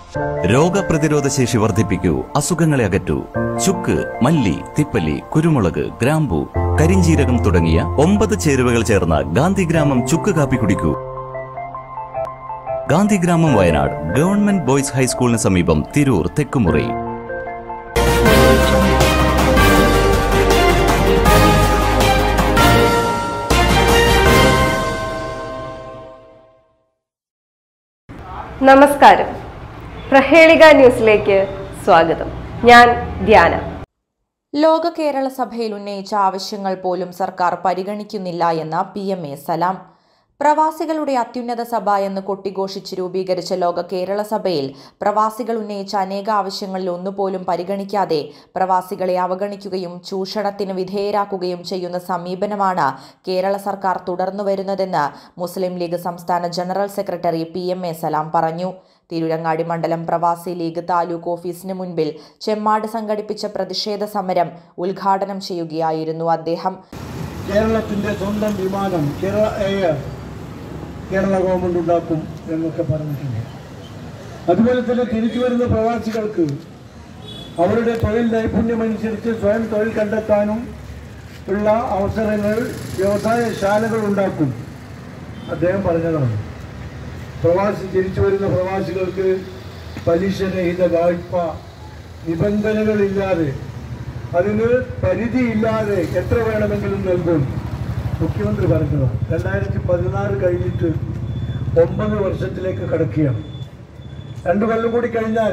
രോഗപ്രതിരോധ ശേഷി വർദ്ധിപ്പിക്കൂ അസുഖങ്ങളെ അകറ്റൂ ചുക്ക് മല്ലി തിപ്പല്ലി കുരുമുളക് ഗ്രാമ്പു കരിഞ്ചീരകം തുടങ്ങിയ ഒമ്പത് ചേരുവകൾ ചേർന്ന ഗാന്ധിഗ്രാമം ചുക്ക് കാപ്പി കുടിക്കൂ ഗാന്ധിഗ്രാമം വയനാട് ഗവൺമെന്റ് ബോയ്സ് ഹൈസ്കൂളിന് സമീപം തിരൂർ തെക്കുമുറി നമസ്കാരം പ്രഹേളിക ന്യൂസിലേക്ക് സ്വാഗതം ഞാൻ ധ്യാന ലോക കേരള സഭയിൽ ഉന്നയിച്ച ആവശ്യങ്ങൾ പോലും സർക്കാർ പരിഗണിക്കുന്നില്ല എന്ന് പി എം എ സലാം പ്രവാസികളുടെ അത്യുന്നത സഭ എന്ന് കൊട്ടിഘോഷിച്ച് രൂപീകരിച്ച ലോക കേരള സഭയിൽ പ്രവാസികൾ ഉന്നയിച്ച അനേക ആവശ്യങ്ങളിൽ ഒന്നുപോലും പരിഗണിക്കാതെ പ്രവാസികളെ അവഗണിക്കുകയും ചൂഷണത്തിന് വിധേയരാക്കുകയും ചെയ്യുന്ന സമീപനമാണ് കേരള സർക്കാർ തുടർന്നു വരുന്നതെന്ന് മുസ്ലിം ലീഗ് സംസ്ഥാന general secretary P M A Salam പറഞ്ഞു തിരുരങ്ങാടി മണ്ഡലം പ്രവാസി ലീഗ് താലൂക്ക് ഓഫീസിന് മുൻപിൽ ചെമ്മാട് സംഘടിപ്പിച്ച പ്രതിഷേധ സമരം ഉദ്ഘാടനം ചെയ്യുകയായിരുന്നു അദ്ദേഹം കേരളത്തിന്റെ സ്വന്തം വിമാനം കേരള എയർ കേരള ഗവൺമെന്റ് ഉണ്ടാക്കും എന്നൊക്കെ പറഞ്ഞിട്ടുണ്ട് അതുപോലെ തന്നെ തിരിച്ചു വരുന്ന പ്രവാസികൾക്ക് അവരുടെ തൊഴിൽ നൈപുണ്യമനുസരിച്ച് സ്വയം തൊഴിൽ കണ്ടെത്താനും ഉള്ള അവസരങ്ങൾ വ്യവസായശാലകൾ ഉണ്ടാക്കും അദ്ദേഹം പറഞ്ഞതാണ് പ്രവാസി തിരിച്ചു വരുന്ന പ്രവാസികൾക്ക് പലിശരഹിത വായ്പ നിബന്ധനകളില്ലാതെ അതിന് പരിധിയില്ലാതെ എത്ര വേണമെങ്കിലും നൽകും മുഖ്യമന്ത്രി പറഞ്ഞതാണ് രണ്ടായിരത്തി പതിനാറ് കഴിഞ്ഞിട്ട് ഒമ്പത് വർഷത്തിലേക്ക് കടക്കുകയാണ് രണ്ടു കൊല്ലം കൂടി കഴിഞ്ഞാൽ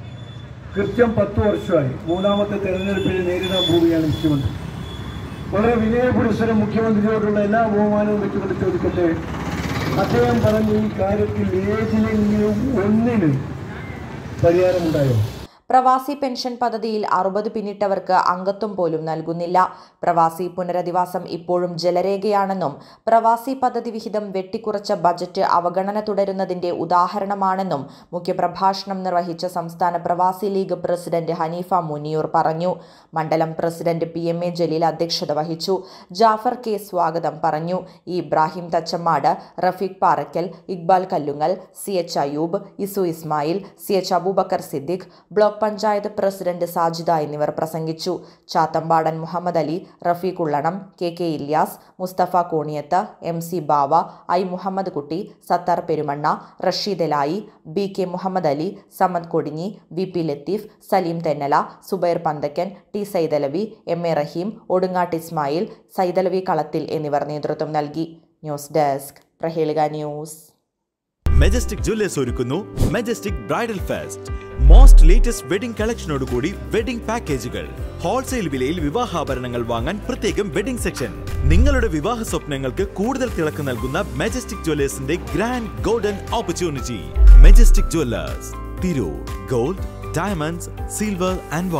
കൃത്യം പത്ത് വർഷമായി മൂന്നാമത്തെ തെരഞ്ഞെടുപ്പിനെ നേരിടാൻ പോവുകയാണ് മുഖ്യമന്ത്രി വളരെ വിനയപുരസരം മുഖ്യമന്ത്രിയോടുള്ള എല്ലാ ബഹുമാനവും വെച്ചുകൊണ്ട് ചോദിക്കട്ടെ അദ്ദേഹം പറഞ്ഞ ഈ കാര്യത്തിൽ ഏതിലെങ്കിലും ഒന്നിന് പരിഹാരമുണ്ടായോ പ്രവാസി പെൻഷൻ പദ്ധതിയിൽ അറുപത് പിന്നിട്ടവർക്ക് അംഗത്വം പോലും നൽകുന്നില്ല പ്രവാസി പുനരധിവാസം ഇപ്പോഴും ജലരേഖയാണെന്നും പ്രവാസി പദ്ധതി വിഹിതം വെട്ടിക്കുറച്ച ബജറ്റ് അവഗണന തുടരുന്നതിന്റെ ഉദാഹരണമാണെന്നും മുഖ്യപ്രഭാഷണം നിർവഹിച്ച സംസ്ഥാന പ്രവാസി ലീഗ് പ്രസിഡന്റ് ഹനീഫ മുനിയൂർ പറഞ്ഞു മണ്ഡലം president P M A Jaleel അധ്യക്ഷത വഹിച്ചു ജാഫർ കെ സ്വാഗതം പറഞ്ഞു ഇബ്രാഹിം തച്ചമ്മാട് റഫീഖ് പാറയ്ക്കൽ ഇക്ബാൽ കല്ലുങ്ങൽ സി എച്ച് അയൂബ് ഇസു Ismail C H Abubakar Siddique block panchayat president Sajida എന്നിവർ പ്രസംഗിച്ചു Chathampadan Muhammad Ali Rafeeq Ullanam K K Ilyas Musthafa Koniyath M C Bava I Muhammad Kutty Sathar Perumanna Rasheed Elayi B K Muhammad Ali Samad Kodinhi V P Latheef Saleem Thennala Zubair Panthakkan T Saithalavi M A Raheem Odungatt Ismail Saithalavi Kalathil എന്നിവർ നേതൃത്വം നൽകി ന്യൂസ് ഡെസ്ക് പ്രഹേളിക ന്യൂസ് മെജസ്റ്റിക് ജ്വല്ലേഴ്സ് ഒരുക്കുന്നു Majestic bridal fest most latest wedding കളക്ഷനോടുകൂടി വെഡിംഗ് പാക്കേജുകൾ ഹോൾസെയിൽ വിലയിൽ വിവാഹാഭരണങ്ങൾ വാങ്ങാൻ പ്രത്യേകം വെഡിംഗ് സെക്ഷൻ നിങ്ങളുടെ വിവാഹ സ്വപ്നങ്ങൾക്ക് കൂടുതൽ തിളക്ക് നൽകുന്ന മെജസ്റ്റിക് ജ്വല്ലേഴ്സിന്റെ grand golden opportunity Majestic jewellers Tirur gold diamonds silver and